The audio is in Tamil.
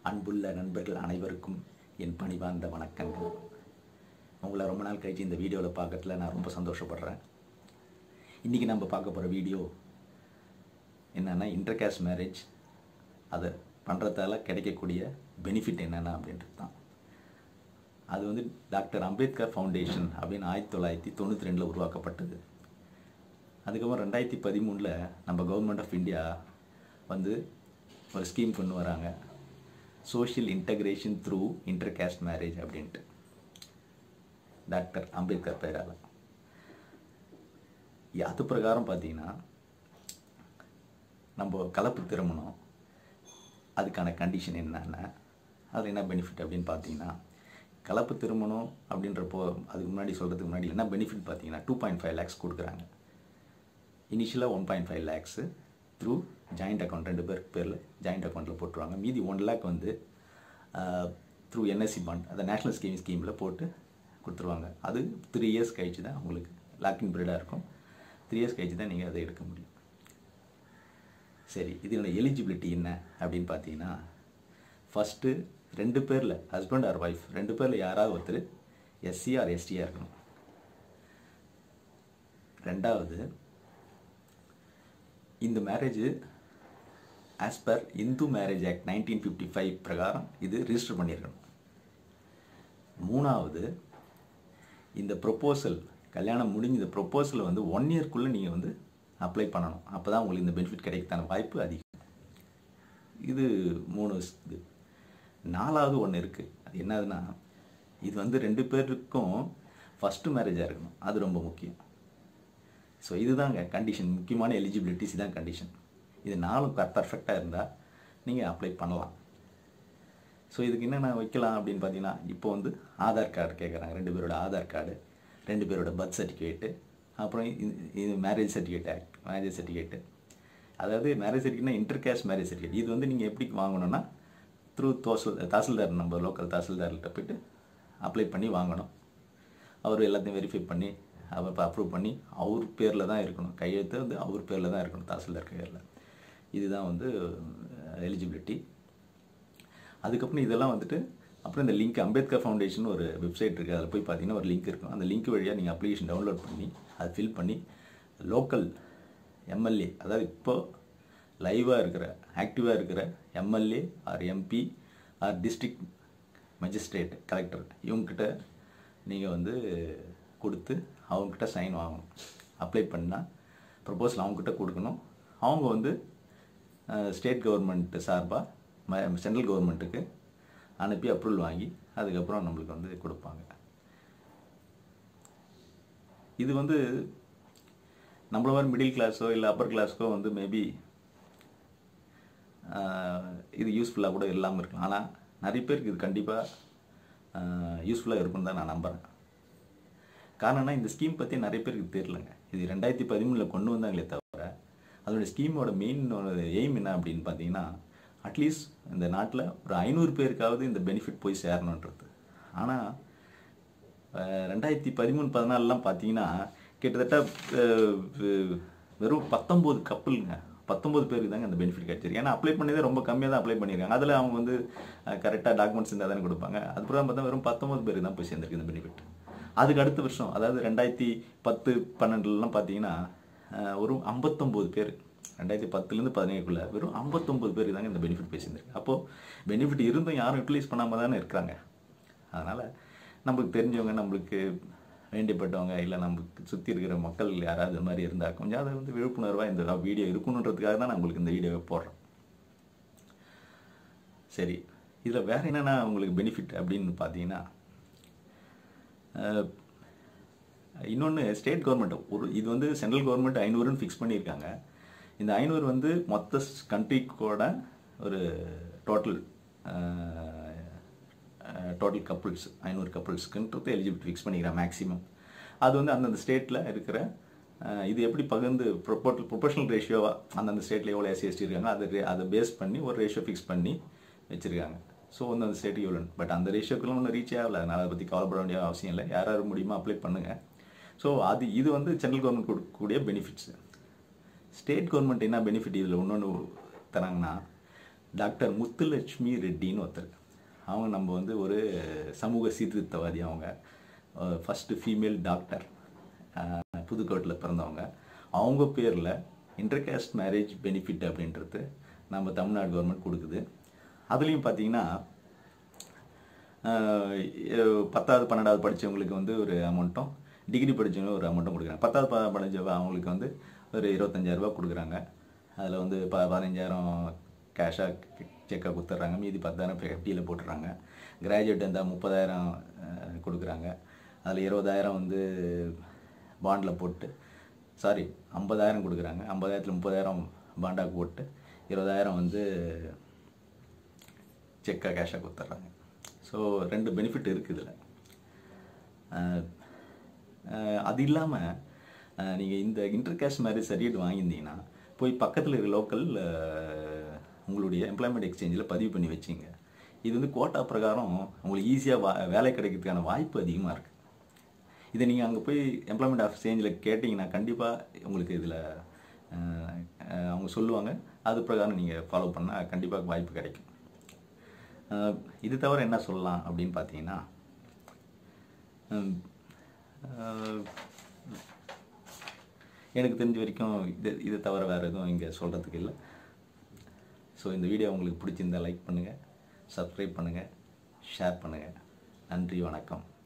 அன்புள்ள நண்பர்கள் அனைவருக்கும் என் பணிவார்ந்த வணக்கங்கள் உங்களை ரொம்ப நாள் கழிச்சு இந்த வீடியோவில் பார்க்கறதுல நான் ரொம்ப சந்தோஷப்படுறேன் இன்றைக்கி நம்ம பார்க்க போகிற வீடியோ என்னென்னா இன்டர்கேஸ்ட் மேரேஜ் அதை பண்ணுறதால கிடைக்கக்கூடிய பெனிஃபிட் என்னென்ன அப்படின்றது தான் அது வந்து டாக்டர் அம்பேத்கர் ஃபவுண்டேஷன் அப்படின்னு ஆயிரத்தி தொள்ளாயிரத்தி தொண்ணூற்றி ரெண்டில் உருவாக்கப்பட்டது அதுக்கப்புறம் ரெண்டாயிரத்தி பதிமூணில் நம்ம கவர்மெண்ட் ஆஃப் இந்தியா வந்து ஒரு ஸ்கீம் கொண்டு வராங்க social integration through intercaste marriage அப்படின்ட்டு டாக்டர் அம்பேத்கர் பேரால் அது பிரகாரம் பார்த்தீங்கன்னா நம்ம கலப்பு திருமணம் அதுக்கான கண்டிஷன் என்னென்ன அதில் என்ன பெனிஃபிட் அப்படின்னு பார்த்தீங்கன்னா கலப்பு திருமணம் அப்படின்றப்போ அதுக்கு முன்னாடி சொல்கிறதுக்கு முன்னாடி என்ன பெனிஃபிட் பார்த்தீங்கன்னா டூ பாயிண்ட் ஃபைவ் லேக்ஸ் கொடுக்குறாங்க இனிஷியலாக one point five lakhs through joint account ரெண்டு பேர் பேரில் ஜாயிண்ட் அக்கௌண்ட்டில் போட்டுருவாங்க மீதி ஒன் லேக் வந்து த்ரூ என்எஸ்சி பாண்ட் அந்த நேஷ்னல் ஸ்கீம் ஸ்கீமில் போட்டு கொடுத்துருவாங்க அது த்ரீ இயர்ஸ் கழிச்சு தான் உங்களுக்கு லாக்கிங் பீரியடாக இருக்கும் த்ரீ இயர்ஸ் கழிச்சு தான் நீங்கள் அதை எடுக்க முடியும் சரி இதோட எலிஜிபிலிட்டி என்ன அப்படின்னு பார்த்தீங்கன்னா ஃபஸ்ட்டு ரெண்டு பேரில் ஹஸ்பண்ட் ஆர் ஒய்ஃப் ரெண்டு பேரில் யாராவது ஒருத்தர் எஸ்சி ஆர் எஸ்டியாக இருக்கணும் ரெண்டாவது இந்த marriage as per Hindu marriage act nineteen fifty five பிரகாரம் இது ரிஜிஸ்டர் பண்ணியிருக்கணும் மூணாவது இந்த ப்ரொப்போசல் கல்யாணம் முடிஞ்ச இந்த ப்ரொப்போசலை வந்து ஒன் இயர்க்குள்ளே நீங்கள் வந்து அப்ளை பண்ணணும் அப்போ தான் உங்களுக்கு இந்த பெனிஃபிட் கிடைக்கிறதான வாய்ப்பு அதிகம் இது மூணு இது நாலாவது ஒன்று இருக்குது அது என்னதுன்னா இது வந்து ரெண்டு பேருக்கும் ஃபஸ்ட்டு மேரேஜாக இருக்கணும் அது ரொம்ப முக்கியம் ஸோ இதுதாங்க கண்டிஷன் முக்கியமான எலிஜிபிலிட்டிஸ் இதான் கண்டிஷன் இது நாலும் பர்ஃபெக்டாக இருந்தால் நீங்கள் அப்ளை பண்ணலாம் ஸோ இதுக்கு என்னென்ன வைக்கலாம் அப்படின்னு பார்த்தீங்கன்னா இப்போ வந்து ஆதார் கார்டு கேட்குறாங்க ரெண்டு பேரோட ஆதார் கார்டு ரெண்டு பேரோட பர்த் சர்டிஃபிகேட்டு அப்புறம் இது marriage certificate act marriage certificate அதாவது மேரேஜ் சர்டிஃபிகேட்னா இன்டர் கேஷ் மேரேஜ் சர்டிஃபிகேட் இது வந்து நீங்கள் எப்படி வாங்கணும்னா த்ரூ தோசல் தாசில்தார் நம்ம லோக்கல் தாசில்தார்கிட்ட போய்ட்டு அப்ளை பண்ணி வாங்கணும் அவர் எல்லாத்தையும் வெரிஃபை பண்ணி அவர் இப்போ அப்ரூவ் பண்ணி அவர் பேரில் தான் இருக்கணும் கையெழுத்து வந்து அவர் பேரில் தான் இருக்கணும் தாசில்தார் கையில் இதுதான் வந்து எலிஜிபிலிட்டி அதுக்கப்புறம் இதெல்லாம் வந்துட்டு அப்புறம் இந்த லிங்க் அம்பேத்கர் ஃபவுண்டேஷன் ஒரு வெப்சைட் இருக்குது அதில் போய் பார்த்தீங்கன்னா ஒரு லிங்க் இருக்கும் அந்த லிங்க் வழியாக நீங்கள் அப்ளிகேஷன் டவுன்லோட் பண்ணி அதை ஃபில் பண்ணி லோக்கல் எம்எல்ஏ அதாவது இப்போ லைவாக இருக்கிற ஆக்டிவாக இருக்கிற MLA or MP or district magistrate collector இவங்ககிட்ட நீங்கள் வந்து கொடுத்து அவங்கக்கிட்ட சைன் வாங்கணும் அப்ளை பண்ணால் ப்ரப்போசல் அவங்கக்கிட்ட கொடுக்கணும் அவங்க வந்து ஸ்டேட் கவர்மெண்ட் சார்பாக சென்ட்ரல் கவர்மெண்ட்டுக்கு அனுப்பி அப்ரூவல் வாங்கி அதுக்கப்புறம் நம்மளுக்கு வந்து கொடுப்பாங்க இது வந்து நம்மள மாதிரி மிடில் கிளாஸோ இல்லை அப்பர் கிளாஸ்க்கோ வந்து மேபி இது யூஸ்ஃபுல்லாக கூட இல்லாமல் இருக்கலாம் ஆனால் நிறைய பேருக்கு இது கண்டிப்பாக யூஸ்ஃபுல்லாக இருக்கும்னு தான் நான் நம்புகிறேன் காரணம்னா இந்த ஸ்கீம் பற்றி நிறைய பேருக்கு தெரியலங்க இது ரெண்டாயிரத்தி பதிமூணில் கொண்டு வந்தாங்களே தவிர அதோட ஸ்கீமோட மெயின் எய்ம் என்ன அப்படின்னு பார்த்தீங்கன்னா அட்லீஸ்ட் இந்த நாட்டில் ஒரு ஐநூறு பேருக்காவது இந்த பெனிஃபிட் போய் சேரணுன்றது ஆனால் ரெண்டாயிரத்தி பதிமூணு பதினாலெலாம் பார்த்தீங்கன்னா கிட்டத்தட்ட வெறும் பத்தொம்போது கப்பலுங்க பத்தொம்பது பேருக்கு தாங்க அந்த பெனிஃபிட் கிடச்சிருக்கு ஏன்னா அப்ளை பண்ணதே ரொம்ப கம்மியாக தான் அப்ளை பண்ணியிருக்காங்க அதில் அவங்க வந்து கரெக்டாக டாக்குமெண்ட்ஸ் இருந்தால் தானே கொடுப்பாங்க அதுக்கப்புறம் பார்த்தா வெறும் பத்தொம்பது பேருக்கு தான் போய் சேர்ந்துருக்கு இந்த பெனிஃபிட் அதுக்கு அடுத்த வருஷம் அதாவது ரெண்டாயிரத்தி பத்து பன்னெண்டுலலாம் பார்த்தீங்கன்னா ஒரு ஐம்பத்தொம்போது பேர் ரெண்டாயிரத்தி பத்துலேருந்து பதினேழுக்குள்ள வெறும் ஐம்பத்தொம்பது பேருக்கு தாங்க இந்த பெனிஃபிட் போய் சேர்ந்துருக்கு அப்போது பெனிஃபிட் இருந்தும் யாரும் யூட்டிலைஸ் பண்ணாமல் தானே இருக்கிறாங்க அதனால் நம்மளுக்கு தெரிஞ்சவங்க நம்மளுக்கு வேண்டியப்பட்டவங்க இல்லை நமக்கு சுற்றி இருக்கிற மக்கள் யாராவது இது மாதிரி இருந்தால் கொஞ்சம் அதை வந்து விழிப்புணர்வாக இந்த வீடியோ இருக்கணுன்றதுக்காக தான் நான் உங்களுக்கு இந்த வீடியோவை போடுறேன் சரி இதில் வேறு என்னென்ன உங்களுக்கு பெனிஃபிட் அப்படின்னு பார்த்தீங்கன்னா இன்னொன்று ஸ்டேட் கவர்மெண்ட் ஒரு இது வந்து சென்ட்ரல் கவர்மெண்ட் ஐநூறுன்னு ஃபிக்ஸ் பண்ணியிருக்காங்க இந்த ஐநூறு வந்து மொத்த கண்ட்ரிக்கோட ஒரு டோட்டல் டோட்டல் கப்புள்ஸ் ஐநூறு கப்புள்ஸ்க்குன்றது எலிஜிபிலிட்டி ஃபிக்ஸ் பண்ணிக்கிறேன் மேக்ஸிமம் அது வந்து அந்தந்த ஸ்டேட்டில் இருக்கிற இது எப்படி பகிர்ந்து ப்ரொபோட்டல் ப்ரொபோஷனல் ரேஷியோவாக அந்தந்த ஸ்டேட்டில் எவ்வளோ எஸ்சி இருக்காங்க அதை அதை பேஸ் பண்ணி ஒரு ரேஷியோ ஃபிக்ஸ் பண்ணி வச்சுருக்காங்க ஸோ வந்து அந்த ஸ்டேட்டுக்கு எவ்வளோ பட் அந்த ரேஷியோக்குள்ள ஒன்றும் ரீச் ஆகலை அதனால் அதை பற்றி கவலைப்பட வேண்டிய அவசியம் இல்லை யார் யார் முடியுமோ அப்ளை பண்ணுங்கள் ஸோ அது இது வந்து சென்ட்ரல் கவர்மெண்ட் கொடுக்கக்கூடிய பெனிஃபிட்ஸு ஸ்டேட் கவர்மெண்ட் என்ன பெனிஃபிட் இதில் இன்னொன்று தராங்கன்னா டாக்டர் முத்துலட்சுமி ரெட்டின்னு ஒருத்தர் அவங்க நம்ம வந்து ஒரு சமூக சீர்திருத்தவாதி அவங்க ஃபஸ்ட்டு ஃபீமேல் டாக்டர் புதுக்கோட்டில் பிறந்தவங்க அவங்க பேரில் இன்டர்காஸ்ட் மேரேஜ் பெனிஃபிட் அப்படின்றது நம்ம தமிழ்நாடு கவர்மெண்ட் கொடுக்குது அதுலேயும் பார்த்தீங்கன்னா ஆஹ் எ- பத்தாவது பன்னெண்டாவது படித்தவங்களுக்கு வந்து ஒரு அமௌண்ட்டும் டிகிரி படித்தவங்க ஒரு அமௌண்ட்டும் கொடுக்குறாங்க பத்தாவது ப- படிச்சவங்க அவங்களுக்கு வந்து ஒரு இருபத்தஞ்சாயிரரூபா கொடுக்குறாங்க அதில் வந்து ப பதினஞ்சாயிரம் கேஷாக செக்காக கொடுத்துட்றாங்க மீதி பத்தாயிரம் எஃப்டியில் போட்டுடுறாங்க கிராஜுவேட் இருந்தால் முப்பதாயிரம் அஹ், கொடுக்குறாங்க அதில் இருபதாயிரம் வந்து பாண்டில் போட்டு சாரி ஐம்பதாயிரம் கொடுக்குறாங்க ஐம்பதாயிரத்தில் முப்பதாயிரம் பாண்டாக போட்டு இருபதாயிரம் வந்து செக்காக கேஷாக கொடுத்துட்றாங்க ஸோ ரெண்டு பெனிஃபிட் இருக்குது இதில் அது இல்லாமல் நீங்கள் இந்த இன்டர் கேஷ் மேரேஜ் சர்டிஃபிகேட் வாங்கியிருந்தீங்கன்னா போய் பக்கத்தில் இருக்க லோக்கல் உங்களுடைய எம்ப்ளாய்மெண்ட் எக்ஸ்சேஞ்சில் பதிவு பண்ணி வச்சிங்க இது வந்து கோட்டா பிரகாரம் உங்களுக்கு ஈஸியாக வா வேலை கிடைக்கிறதுக்கான வாய்ப்பு அதிகமாக இருக்குது இதை நீங்கள் அங்கே போய் எம்ப்ளாய்மெண்ட் எக்ஸ்சேஞ்சில் கேட்டிங்கன்னா கண்டிப்பாக உங்களுக்கு இதில் அவங்க சொல்லுவாங்க அது பிரகாரம் நீங்கள் ஃபாலோ பண்ணால் கண்டிப்பாக வாய்ப்பு கிடைக்கும் அஹ், இது தவிர என்ன சொல்லலாம் அப்படின்னு பார்த்தீங்கன்னா ஹம், அஹ், எனக்கு தெரிஞ்ச வரைக்கும் இது இது தவிர வேறு எதுவும் இங்கே சொல்கிறதுக்கு இல்லை ஸோ இந்த வீடியோ உங்களுக்கு பிடிச்சிருந்தா லைக் பண்ணுங்கள் சப்ஸ்கிரைப் பண்ணுங்கள் ஷேர் பண்ணுங்கள் நன்றி வணக்கம்